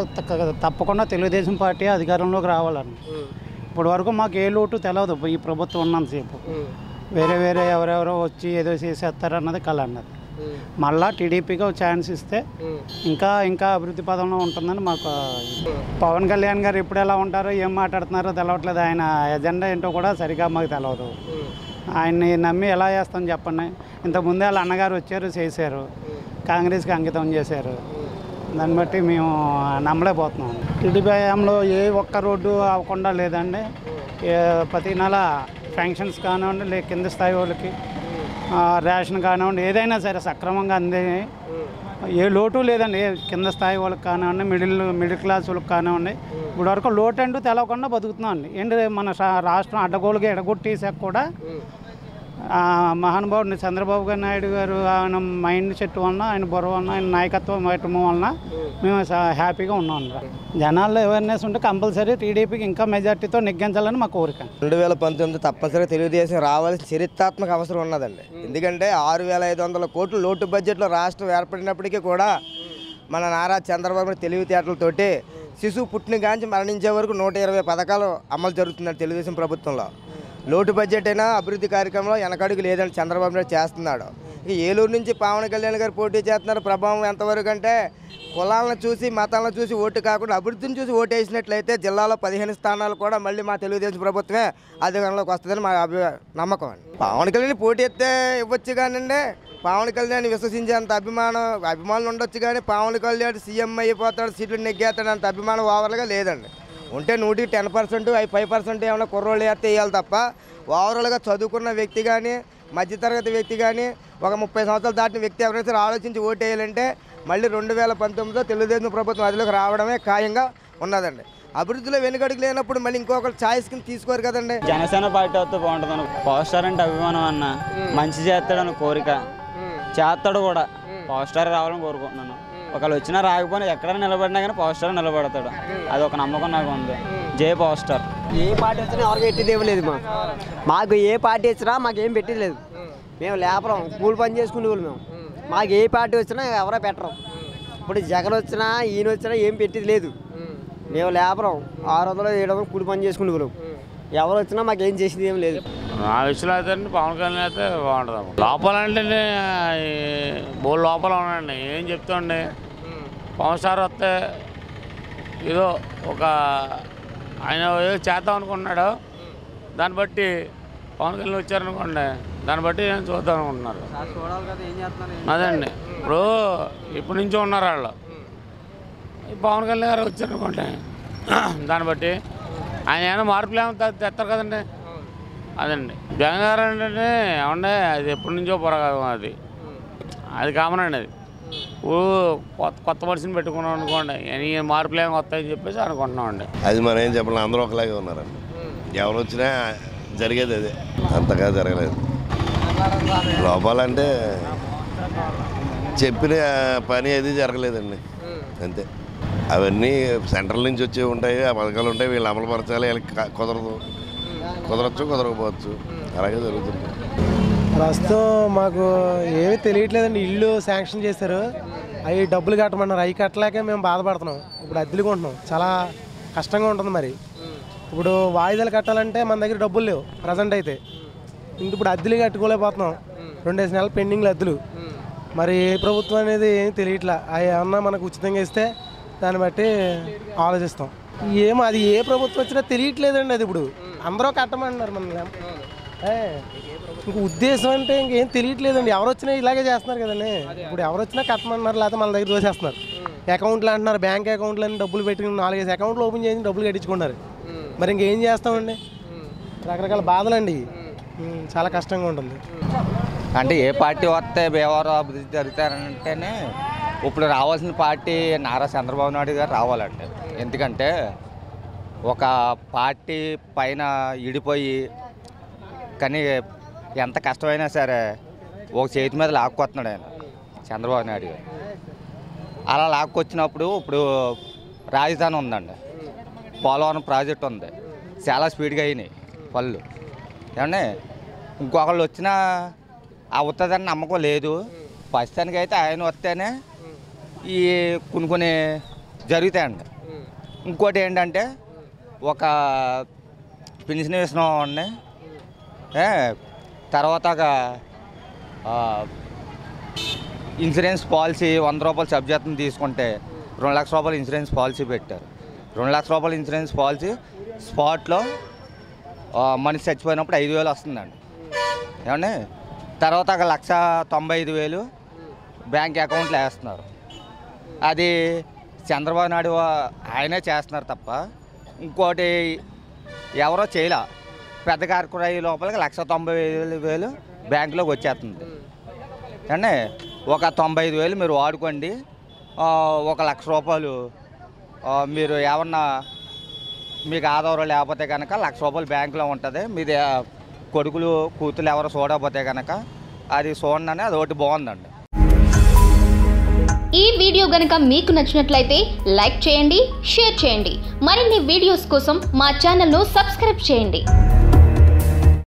తక్క- తప్పకుండా తెలుగుదేశం పార్టీ అధికారంలోకి రావాలని ఇప్పటి వరకు మాకు ఏ లోటు తెలియదు ఈ ప్రభుత్వం ఉన్నంతసేపు వేరే వేరే ఎవరెవరో వచ్చి ఏదో చేసేస్తారు అన్నది కళ అన్నది మళ్ళా టీడీపీకి ఒక ఛాన్స్ ఇస్తే ఇంకా ఇంకా అభివృద్ధి పదంలో ఉంటుందని మాకు పవన్ కళ్యాణ్ గారు ఎప్పుడు ఎలా ఉంటారో ఏం మాట్లాడుతున్నారో తెలవట్లేదు ఆయన ఎజెండా ఏంటో కూడా సరిగా మాకు తెలియదు ఆయన్ని నమ్మి ఎలా చేస్తాం చెప్పండి ఇంతకుముందే వాళ్ళ అన్నగారు వచ్చారు చేశారు కాంగ్రెస్కి అంకితం చేశారు దాన్ని బట్టి మేము నమ్మలేకపోతున్నాం టీడీపీ హయాంలో ఏ ఒక్క రోడ్డు అవ్వకుండా లేదండి ఏ- ప్రతి నెల ఫంక్షన్స్ కానివ్వండి లే కింద స్థాయి వాళ్ళకి ఆ, రేషన్ కానివ్వండి ఏదైనా సరే సక్రమంగా అందే ఏ లోటు లేదండి ఏ కింద స్థాయి వాళ్ళకి కానివ్వండి మిడిల్ మిడిల్ క్లాస్ వాళ్ళకి కానివ్వండి ఇప్పుడు వరకు లోటు అంటూ తెలవకుండా బతుకుతున్నాం అండి ఏంటి మన శా- రాష్ట్రం అడ్డగోలుగా ఎడగొట్టేసాక కూడా ఆ, మహానుభావుడిని చంద్రబాబు గారు నాయుడు గారు ఆయన మైండ్ సెట్ వలన ఆయన బుర్ర వలన ఆయన నాయకత్వం ఇవ్వటం వలన మేము స- హ్యాపీగా ఉన్నాం అండి. జనాల్లో అవేర్నెస్ ఉంటే కంపల్సరీ టీడీపీకి ఇంకా మెజార్టీతో నెగ్గించాలని మా కోరిక రెండు వేల పంతొమ్మిది తప్పనిసరిగా తెలుగుదేశం రావాల్సిన చరిత్రాత్మక అవసరం ఉన్నదండి ఎందుకంటే ఆరు వేల ఐదు వందల కోట్లు లోటు బడ్జెట్లో రాష్ట్రం ఏర్పడినప్పటికీ కూడా మన నారా చంద్రబాబు నాయుడు తెలివితేటలతోటి శిశువు పుట్టిన కాంచి మరణించే వరకు నూట ఇరవై పథకాలు అమలు జరుగుతున్నాయి తెలుగుదేశం ప్రభుత్వంలో లోటు బడ్జెట్ అయినా అభివృద్ధి కార్యక్రమంలో వెనకడుగు లేదని చంద్రబాబు నాయుడు చేస్తున్నాడు ఇక ఏలూరు నుంచి పవన్ కళ్యాణ్ గారు పోటీ చేస్తున్నారు ప్రభావం ఎంతవరకు అంటే కులాలను చూసి మతాలను చూసి ఓటు కాకుండా అభివృద్ధిని చూసి ఓటు వేసినట్లయితే జిల్లాలో పదిహేను స్థానాలు కూడా మళ్ళీ మా తెలుగుదేశం ప్రభుత్వమే అధికారంలోకి వస్తుందని మా అభి నమ్మకం అండి పవన్ కళ్యాణ్ పోటీ ఎత్తే ఇవ్వచ్చు కానండి పవన్ కళ్యాణ్ విశ్వసించేంత అభిమానం అభిమానులు ఉండొచ్చు కానీ పవన్ కళ్యాణ్ సీఎం అయిపోతాడు సీట్లు నెగ్గేస్తాడు అంత అభిమానం ఓవర్గా లేదండి ఉంటే నూటికి టెన్ పర్సెంట్ అవి ఫైవ్ పర్సెంట్ ఏమైనా కుర్రోళ్ళు వేస్తే వేయాలి తప్ప ఓవరాల్గా చదువుకున్న వ్యక్తి కానీ మధ్యతరగతి వ్యక్తి కానీ ఒక ముప్పై సంవత్సరాలు దాటిన వ్యక్తి ఎవరైనా సరే ఆలోచించి ఓటు వేయాలంటే మళ్ళీ రెండు వేల పంతొమ్మిదిలో తెలుగుదేశం ప్రభుత్వం అదిలోకి రావడమే ఖాయంగా ఉన్నదండి అభివృద్ధిలో వెనుకడుగు లేనప్పుడు మళ్ళీ ఇంకొకరు ఛాయిస్ కింద తీసుకోరు కదండి జనసేన పార్టీ వస్తే బాగుంటుంది పవర్ స్టార్ అంటే అభిమానం అన్న మంచి చేస్తాడని కోరిక చేస్తాడు కూడా పవర్ స్టార్ రావాలని కోరుకుంటున్నాను ఒకళ్ళు వచ్చినా రాకపోయినా ఎక్కడ నిలబడినా కానీ పవర్ స్టార్ నిలబడతాడు అది ఒక నమ్మకం నాకు ఉంది జై పవర్ స్టార్ ఏ పార్టీ వచ్చినా ఎవరికి పెట్టేది ఏమీ లేదు మాకు మాకు ఏ పార్టీ వచ్చినా మాకు ఏం పెట్టేది లేదు మేము లేపరం కూలి పని చేసుకునే వాళ్ళు మేము మాకు ఏ పార్టీ వచ్చినా ఎవరో పెట్టరు ఇప్పుడు జగన్ వచ్చినా ఈయన వచ్చినా ఏం పెట్టేది లేదు మేము లేపరం ఆరు వందలు ఏడు వందలు కూలి పని చేసుకునే వాళ్ళం ఎవరు వచ్చినా మాకు ఏం చేసేది ఏం లేదు నా విషయంలో అయితే అండి పవన్ కళ్యాణ్ అయితే బాగుంటుంది లోపలంటే బోల్ లోపల ఉండండి ఏం చెప్తాండి పవన్ స్టార్ వస్తే ఏదో ఒక ఆయన ఏదో చేద్దాం అనుకున్నాడు దాన్ని బట్టి పవన్ కళ్యాణ్ వచ్చారనుకోండి దాన్ని బట్టి నేను చూద్దాం అనుకుంటున్నారు అదండి ఇప్పుడు ఇప్పటి నుంచో ఉన్నారు వాళ్ళు ఈ పవన్ కళ్యాణ్ గారు వచ్చారనుకోండి దాన్ని బట్టి ఆయన ఏమైనా మార్పులు ఏమైనా తె- తెస్తారు కదండి అదండి జగన్ గారు అంటే ఏమండే అది ఎప్పటి నుంచో పొరగం అది అది కామన్ అండి అది ఓ కొత్త కొత్త మనిషిని పెట్టుకున్నాం అనుకోండి ఈ మార్పులు ఏమి వస్తాయని చెప్పేసి అనుకుంటున్నామండి అది మనం ఏం చెప్పలేం అందరూ ఒకలాగే ఉన్నారండి ఎవరు వచ్చినా జరిగేది అదే అంతగా జరగలేదు లోపాలంటే చెప్పిన పని అది జరగలేదండి అంతే అవన్నీ సెంట్రల్ నుంచి వచ్చి ఉంటాయి ఆ పథకాలు ఉంటాయి వీళ్ళు అమలుపరచాలి వీళ్ళకి క- కుదరదు కుదరచ్చు కుదరకపోవచ్చు అలాగే జరుగుతుంది ప్రస్తుతం మాకు ఏమీ తెలియట్లేదండి ఇల్లు శాంక్షన్ చేశారు అవి డబ్బులు కట్టమన్నారు అవి కట్టలేక మేము బాధపడుతున్నాం ఇప్పుడు అద్దెలు కొంటున్నాం చాలా కష్టంగా ఉంటుంది మరి ఇప్పుడు వాయిదాలు కట్టాలంటే మన దగ్గర డబ్బులు లేవు ప్రజెంట్ అయితే ఇంక ఇప్పుడు అద్దెలు కట్టుకోలేకపోతున్నాం రెండేసి నెలలు పెండింగ్లు అద్దెలు మరి ఏ ప్రభుత్వం అనేది ఏం తెలియట్లా అవి ఏమన్నా మనకు ఉచితంగా ఇస్తే దాన్ని బట్టి ఆలోచిస్తాం ఏమో అది ఏ ప్రభుత్వం వచ్చినా తెలియట్లేదండి అది ఇప్పుడు అందరూ కట్టమంటున్నారు మన ఇంక ఉద్దేశం అంటే ఇంకేం తెలియట్లేదండి ఎవరు వచ్చినా ఇలాగే చేస్తున్నారు కదండి ఇప్పుడు ఎవరు వచ్చినా కట్టమన్నారు లేకపోతే మన దగ్గర దోసేస్తున్నారు అకౌంట్లు అంటున్నారు బ్యాంక్ అకౌంట్లు అని డబ్బులు పెట్టి నాలుగైదు అకౌంట్లు ఓపెన్ చేసి డబ్బులు కట్టించుకున్నారు మరి ఇంకేం చేస్తామండి రకరకాల బాధలండి ఉమ్, చాలా కష్టంగా ఉంటుంది అంటే ఏ పార్టీ వస్తే భీమవరం అభివృద్ధి జరుగుతారంటేనే ఇప్పుడు రావాల్సిన పార్టీ నారా చంద్రబాబు నాయుడు గారు రావాలండి ఎందుకంటే ఒక పార్టీ పైన ఇడిపోయి కానీ ఎంత కష్టమైనా సరే ఒక చేతి మీద లాక్కొస్తున్నాడు ఆయన చంద్రబాబు నాయుడు గారు అలా లాక్కొచ్చినప్పుడు ఇప్పుడు రాజధాని ఉందండి పోలవరం ప్రాజెక్ట్ ఉంది చాలా స్పీడ్గా అయినాయి పళ్ళు ఏమండి ఇంకొకళ్ళు వచ్చినా అవుతుందని నమ్మకం లేదు ప్రస్తుతానికి అయితే ఆయన వస్తేనే ఈ కొన్ని కొన్ని జరుగుతాయండి ఇంకోటి ఏంటంటే ఒక పెన్షన్ ఇస్తున్నామండి ఏ, తర్వాత ఒక, ఆ, ఇన్సూరెన్స్ పాలసీ వంద రూపాయలు సబ్జెక్ట్ని తీసుకుంటే రెండు లక్షల రూపాయలు ఇన్సూరెన్స్ పాలసీ పెట్టారు రెండు లక్షల రూపాయల ఇన్సూరెన్స్ పాలసీ స్పాట్లో ఆ, మనిషి చచ్చిపోయినప్పుడు ఐదు వేలు వస్తుందండి ఏమండి తర్వాత ఒక లక్ష తొంభై ఐదు వేలు బ్యాంక్ అకౌంట్లో వేస్తున్నారు అది చంద్రబాబు నాయుడు వా- ఆయనే చేస్తున్నారు తప్ప ఇంకోటి ఎవరో చేయలే పెద్ద కార్పొరేట్ లోపలికి లక్ష తొంభై వేలు వేలు బ్యాంకులోకి వచ్చేస్తుంది అంటే ఒక తొంభై ఐదు వేలు మీరు వాడుకోండి ఆ, ఒక లక్ష రూపాయలు ఆ, మీరు ఏమన్నా మీకు ఆధారం లేకపోతే కనుక లక్ష రూపాయలు బ్యాంకులో ఉంటుంది మీది ఆ, కొడుకులు కూతురు ఎవరు చూడకపోతే కనుక అది చూడండి అది ఒకటి బాగుందండి ఈ వీడియో గనుక మీకు నచ్చినట్లయితే లైక్ చేయండి షేర్ చేయండి మరిన్ని వీడియోస్ కోసం మా ఛానల్ను సబ్స్క్రైబ్ చేయండి